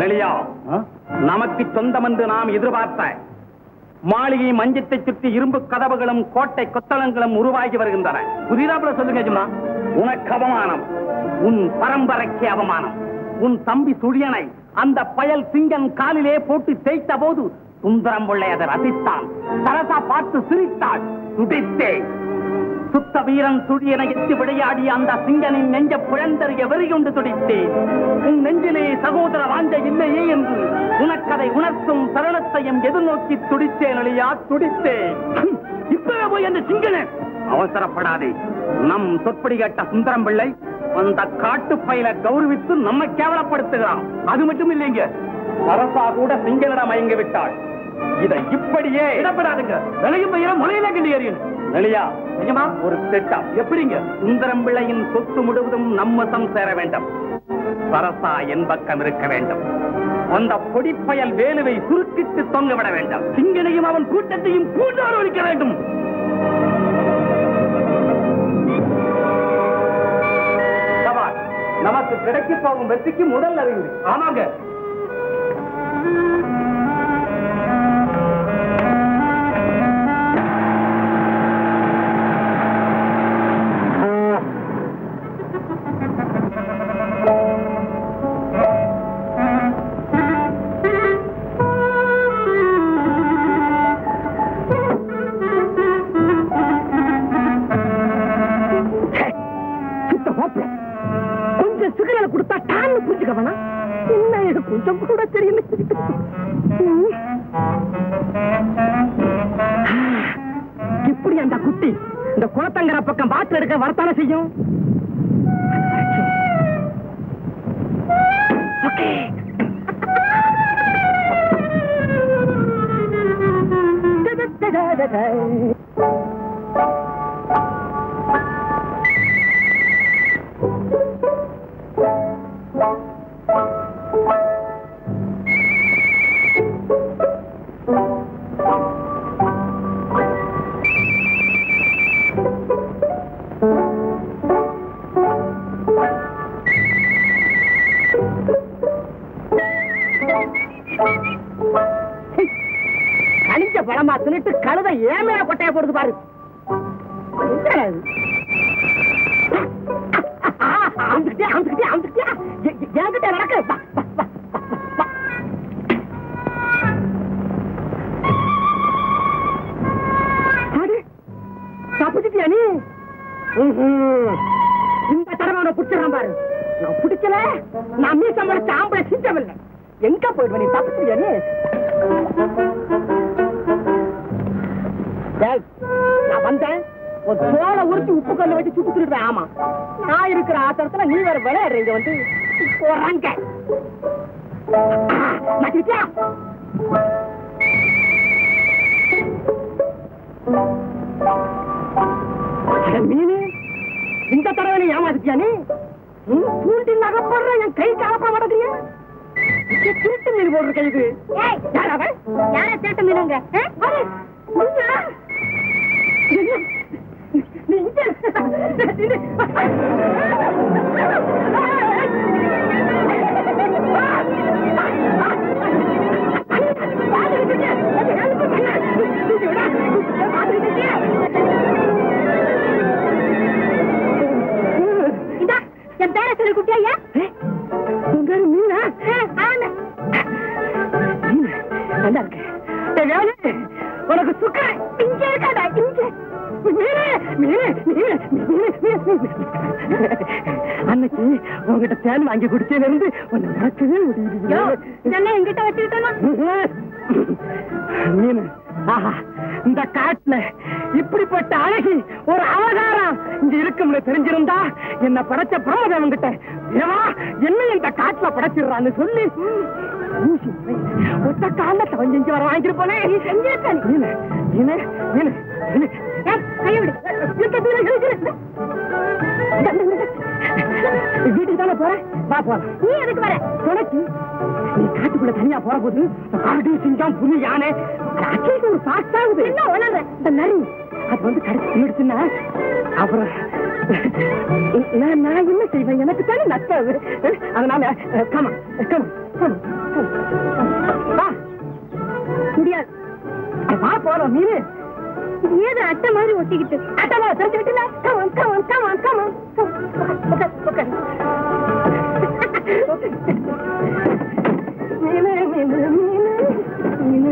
நெளியா நமக்கு சொந்தம் என்று நாம் எதிர்பார்த்த மாளிகை மஞ்சத்தை சுற்றி இரும்பு கதவுகளும் கோட்டை கொத்தளங்களும் உருவாகி வருகின்றன புதிதாப்புல சொல்லுங்க ஜும்மா உனக்கு அவமானம் உன் பரம்பரைக்கு அவமானம் உன் தம்பி சுழியனை அந்த பயல் சிங்கன் காலிலே போட்டு தேய்த்த போது சுந்தரம் பிள்ளை அதை ரசித்தான் சரசா பார்த்து சிரித்தாள் துடித்தே சுத்த வீரன் துடியனை எத்தி விளையாடிய அந்த சிங்கனின் நெஞ்ச புழந்தறிய வெறியுண்டு துடித்தேன் உன் நெஞ்சிலே சகோதர வாஞ்ச இல்லையே என்று உனக்கதை உணர்த்தும் தருணத்தையும் எதிர்நோக்கி துடித்தேன் அழியா துடித்தேன் இப்பவே போய் அந்த சிங்கனை அவசரப்படாதே நம் சொற்படி கேட்ட சுந்தரம் பிள்ளை அந்த காட்டு பயில கௌரவித்து நம்மை கேவலப்படுத்துகிறான் அது மட்டும் இல்லைங்க அரசா கூட சிங்கனிடம் மயங்கி விட்டாள் இதை இப்படியே இடப்படாதுங்க விலையும் பயிரும் முளையில கிண்டி எறியணும் வெளியா நிஜமா ஒரு திட்டம் எப்படிங்க சுந்தரம் பிள்ளையின் சொத்து முழுவதும் நம்மசம் சேர வேண்டும் சரசா என் பக்கம் இருக்க வேண்டும் அந்த பொடிப்பயல் வேலுவை சுருக்கிட்டு தொங்க விட வேண்டும் சிங்கனையும் அவன் கூட்டத்தையும் கூட்டார் ஒழிக்க வேண்டும் சவால் நமக்கு கிடைக்க போகும் வெற்றிக்கு முதல் அறிகுறி ஆமாங்க சுத்த மாப்பிள கொஞ்சம் சிகரெட் கொடுத்தா டான்னு புரிஞ்சுக்க வேணாம் என்ன இது கொஞ்சம் கூட தெரியல ம். இப்படி அந்த குட்டி இந்த குளத்தங்கர பக்கம் பாத்து எடுக்க வரத்தானே செய்யும் ஓகே கழிஞ்ச பழமா தின்னுட்டு கழுத ஏமையா கொட்டைய போடுது பாரு என்னடா இது? அமுத்துக்கிட்டே, அமுத்துக்கிட்டே, அமுத்துக்கிட்டே. எ- எ- என்கிட்ட நடக்கு. வா, வா, வா, வா, வா. அடி, தப்பிச்சிட்டியா நீ ம்ஹும். இந்த தடவை அவனை பிடிச்சிடறான் பாரு நான் பிடிக்கல நான் மீச முளைச்ச ஆம்பளை சிஞ்சமில்லை எங்க போயிடுவ நீ தப்பிச்சிட்டியா நீ டேய், நான் வந்தேன் ஒரு தோலை உருட்டி உப்பு கல்ல வச்சு சுட்டு திருடுவேன் ஆமா நான் இருக்கிற ஆத்திரத்துல நீ வேற விளையாடுற இங்க வந்து போறாங்க மாட்டிக்கிட்டியா அட மீனு இந்த தடவை நீ ஏமாத்திட்டியா நீ ம், தூண்டில் நகப்படுற என் கை கலப்ப மாட்டேறியா திருட்டு மீன் போட்டிருக்க இது யார் அவன் யார திருட்டு மீனுங்க ஆ? அடே, நீயா? என்ன? நீ இங்க? இந்தா, என் பேரை சொல்லி குட்டியா உன் பேரு மீனா? ஆமா மீனா, நல்லா இருக்கு. ஏய், வேலு, உனக்கு சுக்க இங்க இருக்காடா இங்க மீனு, மீனு, மீனு, மீனு, மீனு, மீனு. அன்னைக்கு உங்ககிட்ட தேன் வாங்கி குடிச்சதுல இருந்து உன்னை மறக்கவே யோ முடியல இதெல்லாம் எங்கிட்ட வச்சுக்கிட்டோமா மீனு ஆஹா இந்த காட்டுல இப்படிப்பட்ட அழகி ஒரு அவதாரம் இங்க இருக்கும்னு தெரிஞ்சிருந்தா என்ன படைச்ச பிரமதேவன் கிட்ட தேவா என்ன இந்த காட்டுல படைச்சிடுறான்னு சொல்லி ஊசி போய் ஒத்த கால தவஞ்செஞ்சு வர வாங்கிட்டு போனே நீ செஞ்சிருக்க மீனு மீனு மீனு மீனு ஏய், கையை விடு. இருக்க, மீனு, இருக்கு, இருக்கு. வீட்டுக்கு தானே போறேன் வா போலாம் நீ எதுக்கு வர துணைக்கு நீ காட்டுக்குள்ள தனியா போற போது காடு சிங்கம் புலி யானை அச்சைக்கு ஒரு சாட்டாகுது என்ன உணர்ற இந்த நரி அது வந்து கடைசி தின்னுடுச்சுன்னா அப்புறம் நான் நான் என்ன செய்வேன் எனக்கு தானே நட்டாது அதனால கமா கமா கமா வா முடியாது வா போறோம் மீனு இது ஏது அட்டை மாதிரி ஒட்டிக்கிட்டு அட்டவா தெரிஞ்சு விட்டுல கமான் கமான் கமான் கமான் உட்கார் உட்கார் மீனு மீனு மீனு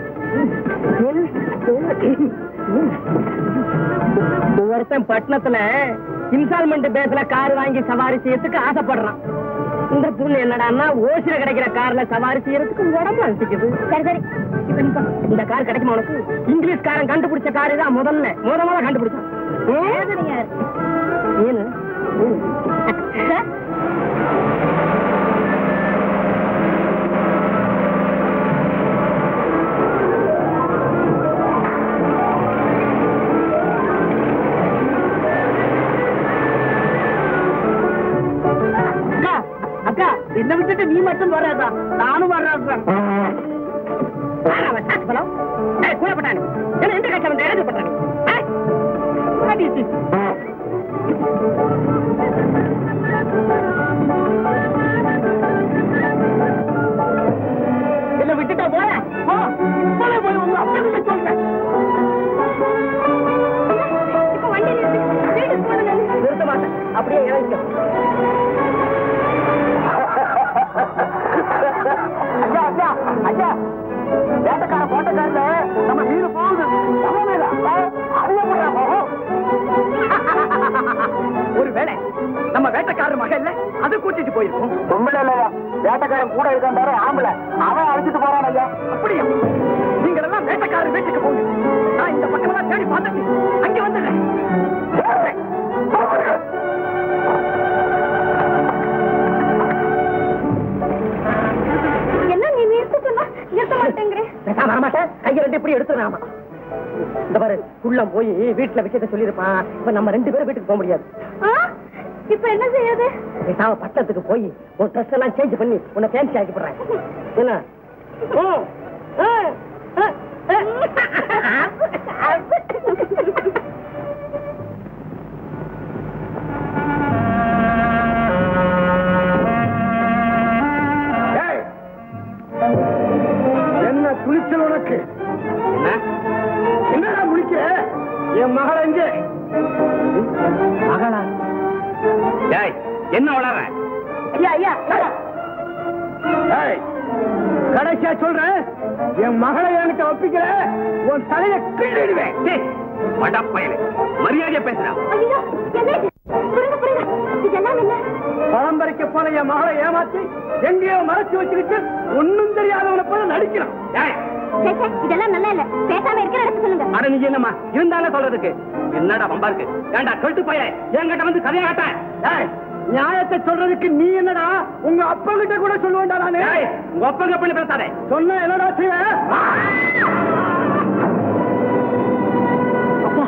ஒருத்தன் பட்டணத்துல இன்ஸ்டால்மெண்ட் பேஸ்ல கார் வாங்கி சவாரி செய்யறதுக்கு ஆசைப்படுறான் இந்த புண்ணு என்னடான்னா ஓசில கிடைக்கிற கார்ல சவாரி செய்யறதுக்கு உடம்பு அனுப்பிக்குது சரி சரி இப்ப நீ போ இந்த கார் கிடைக்குமா உனக்கு இங்கிலீஷ்காரன் கண்டுபிடிச்ச கார் தான் முதல்ல முத முத கண்டுபிடிச்சான் வேதனை யாரு? மீனு மீனு. சார், அக்கா அக்கா என்ன விட்டுட்டு நீ மட்டும் வராதா நானும் வர்றேன் கூடப்பட்டானு என்ன எந்த கட்சி வந்து இறந்து பட்டானு என்ன விட்டுட்டா போல போ போல போய் உங்க அப்பா கிட்ட சொல்றேன் இப்ப வண்டி நிறுத்து. வீட்டுக்கு போகணும் நானு. நிறுத்த மாட்டேன் அப்படியே இறங்கிக்க ஐயா ஐயா ஐயா வேட்டக்கார போட்டக்காரல நம்ம வீடு போகுது ஒருவேளை நம்ம வேட்டைக்காரர் மகள்ல அது கூட்டிட்டு போயிருக்கோம் பொம்பளை இல்லையா வேட்டக்காரன் கூட இருக்கான் பாரு ஆம்பளை அவன் அழைச்சிட்டு போறான் ஐயா அப்படியா நீங்க எல்லாம் வேட்டைக்காரர் வீட்டுக்கு போங்க நான் இந்த பக்கமெல்லாம் தேடி பார்த்துட்டு அங்க வந்துடுறேன் என்ன நீ நிறுத்த சொன்னா நிறுத்த மாட்டேங்கிறேன் நான் வரமாட்டேன் கையை ரெண்டு இப்படி எடுத்துறாமா இந்த பாரு உள்ள போய் வீட்டுல விஷயத்த சொல்லிருப்பான் இப்ப நம்ம ரெண்டு பேரும் வீட்டுக்கு போக முடியாது ஆ? இப்ப என்ன செய்யறது பேசாம பட்டணத்துக்கு போய் உன் ட்ரெஸ் எல்லாம் சேஞ்ச் பண்ணி உன்னை ஃபேன்சி ஆக்கி போடுறேன் என்ன ம். ஆ. ஆ. ஆ. ஏய்! என்ன துணிச்சல் உனக்கு என்ன என்னடா முடிக்கிற என் மகள் எங்கே மகளா ஏய் என்ன வளர ஐயா ஐயா ஏய் கடைசியா சொல்றேன் என் மகளை என்கிட்ட ஒப்பிக்கிற உன் தலையை கிள்ளிடுவேன் மடப்பயலே மரியாதையா பேசுறான் ஐயோ என்ன இது? புரியுங்க புரியுங்க இதெல்லாம் என்ன பரம்பரைக்கு போன என் மகளை ஏமாத்தி எங்கேயோ மறைச்சு வச்சுக்கிட்டு ஒண்ணும் தெரியாதவனை போல நடிக்கிறான் ஏய், சே, சே, இதெல்லாம் நல்லா இல்ல பேசாம இருக்கிற இடத்த சொல்லுங்க அட நீ என்னம்மா இருந்தாலும் சொல்றதுக்கு என்னடா பம்பா இருக்கு ஏண்டா கழுத்து போய என்கிட்ட வந்து கதையை காட்ட ஏய், நியாயத்தை சொல்றதுக்கு நீ என்னடா உங்க அப்பா கிட்ட கூட சொல்லுவேன்டா நானு உங்க அப்பா பண்ணி பேசாதே சொன்ன என்னடா செய்வேன் அப்பா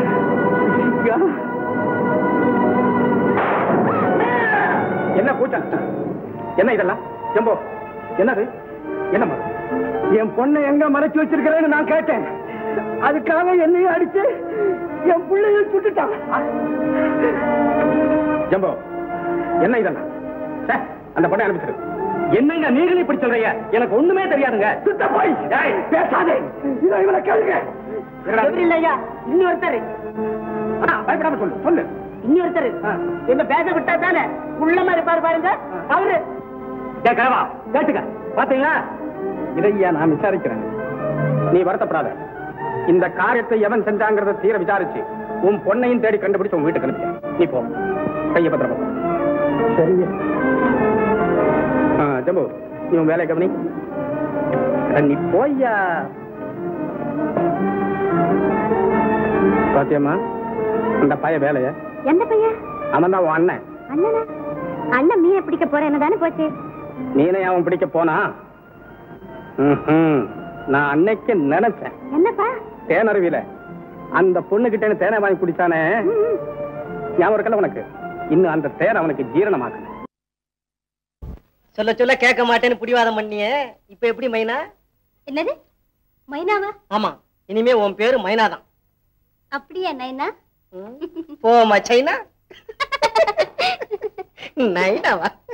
என்ன கூட்டம் என்ன இதெல்லாம் ஜம்போ என்னது என்னம்மா என் பொண்ணை எங்க மறைச்சு வச்சிருக்கிறேன்னு நான் கேட்டேன் அதுக்காக என்னையும் அடிச்சு என் பிள்ளையும் சுட்டுட்டான் ஜம்போ என்ன இதெல்லாம் ச்சே, அந்த பொண்ணை அனுப்பிச்சிரு என்னங்க நீங்களும் இப்படி சொல்றீங்க எனக்கு ஒண்ணுமே தெரியாதுங்க சுத்த போய் ஏய், பேசாதே இதை இவனை கேளுங்க என்னடா இது? இல்லையா இன்னொருத்தர் ஆ, பயப்படாம சொல்லு சொல்லு இன்னொருத்தர் ஆ. என்ன பேச விட்டா தானே உள்ளமா இருப்பாரு பாருங்க அவரு ஏ கிழவா கேட்டுக்க பாத்தீங்களா இதையா நான் விசாரிக்கிறேன் நீ வருத்தப்படாத இந்த காரியத்தை எவன் செஞ்சாங்கிறத தீர விசாரிச்சு உன் பொண்ணையும் தேடி கண்டுபிடிச்சு உன் வீட்டுக்கு அனுப்பிச்சேன் நீ போ கைய பத்திரமா சரிங்க ஜம்பு நீ உன் வேலையை கவனி அட, நீ போய்யா பாத்தியம்மா அந்த பைய வேலைய எந்த பையன் அவன் தான் உன் அண்ணன் அண்ணனா அண்ணன் மீனை பிடிக்க போறேன்னு தானே போச்சு நீனே அவன் பிடிக்க போனா ம்ஹும். நான் அன்னைக்கு நினைச்சேன் என்னப்பா தேனருவில அந்த பொண்ணு கிட்ட தேனை வாங்கி குடிச்சானே ம், ஞாபகம் இருக்கல உனக்கு இன்னும் அந்த தேன் அவனுக்கு ஜீரணமாக்கல சொல்ல சொல்ல கேட்க மாட்டேன்னு பிடிவாதம் பண்ணிய இப்ப எப்படி மைனா என்னது மைனாவா ஆமா இனிமே உன் பேரு மைனா தான் அப்படியா நைனா போமா சைனா நைனாவா